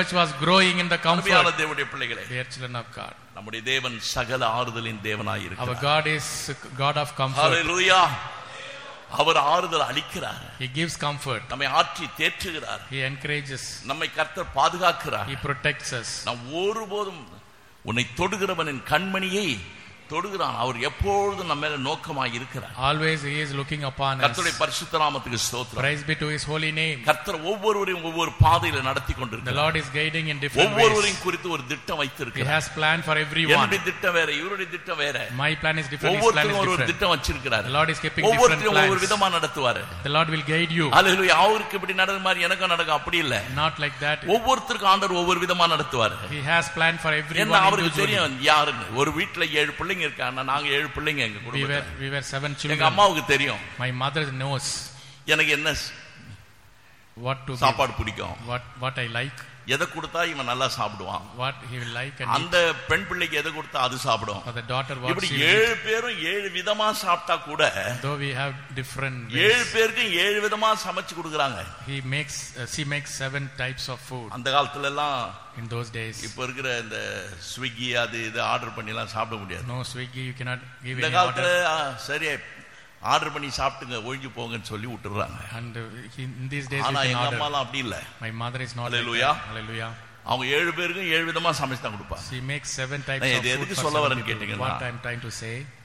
church was growing in the அருமையான comfort. தேவனுடைய பிள்ளைகளே Dear children of God, நம்முடைய தேவன் சகல ஆறுதலின் தேவனாய் our இருக்கிறார் God is God of comfort. ஹalleluya அவர் ஆறுதல் அளிக்கிறார் He gives comfort. நம்மை ஆற்றி தேற்றுகிறார் He encourages. நம்மை கர்த்தர் பாதுகாக்கிறார் He protects us. நாம் ஒருபோதும் உன்னை தொடுகிறவனின் கண்மணியை தொடுகிறான் அவர் எப்பொழுதும் நம்ம மேல நோக்கமாய் இருக்கிறார் Always He is looking upon us. கர்த்தருடைய பரிசுத்த நாமத்துக்கு ஸ்தோத்திரம் Praise be to His holy name. கர்த்தர் ஒவ்வொருவரையும் ஒவ்வொரு பாதையில நடத்தி The கொண்டிருக்கிறார் Lord is guiding in different ways. ஒவ்வொருவரையும் குறித்து ஒரு திட்டம் He வைத்திருக்கிறார் has planned for everyone. என்னுடைய திட்டம் வேற இவருடைய திட்டம் வேற My plan is different. His plan is ஒவ்வொருத்தரும் ஒரு ஒரு different. திட்டம் வச்சிருக்கிறார் The Lord is keeping different ஒவ்வொருத்தரும் ஒவ்வொரு plans. விதமா நடத்துவாரு The Lord will guide you. அல்லேலூயா அவருக்கு இப்படி நடந்த மாதிரி எனக்கும் நடக்கும் அப்படி இல்ல Not like that. ஒவ்வொருத்தருக்கும் ஆண்டவர் ஒவ்வொரு விதமா நடத்துவாரு He has planned for என்ன everyone அவருக்கு individually. தெரியும் யாருன்னு ஒரு வீட்டுல ஏழு பிள்ளைங்க இருக்காங்க நாங்க ஏழு பிள்ளைங்க எங்க We குடும்பத்துல were we were seven எங்க children. அம்மாவுக்கு தெரியும் My mother knows எனக்கு என்ன what to give, சாப்பாடு பிடிக்கும் what what I like, எதை கொடுத்தா இவன் நல்லா சாப்பிடுவான் what he will like, and அந்த பெண் பிள்ளைக்கு எதை கொடுத்தா அது சாப்பிடும் for the daughter what இப்படி she will ஏழு பேரும் ஏழு விதமா சாப்பிட்டா கூட eat. Though we have different ஏழு ways, பேருக்கும் ஏழு விதமா சமைச்சு கொடுக்குறாங்க he makes uh, she makes seven types of food அந்த காலத்துல எல்லாம் in those days. இப்ப இருக்கிற இந்த ஸ்விக்கி அது இது ஆர்டர் பண்ணி எல்லாம் சாப்பிட முடியாது No Swiggy, you cannot give இந்த any காலத்துல order. ஆ, சரி ஆர்டர் பண்ணி சாப்பிட்டுங்க ஒழிஞ்சு போங்கன்னு சொல்லி விட்டுறாங்க And uh, he, in these days, you ஆனா can எங்க order. அம்மாலாம் அப்படி இல்ல My mother is not like Hallelujah. that. Hallelujah. அவங்க ஏழு பேருக்கும் ஏழு விதமா சமைச்சு தான் கொடுப்பாங்க She makes seven types நான் of இது food எதுக்கு for சொல்ல seven வரேன்னு people. கேட்டீங்கன்னா, What I'm trying to say,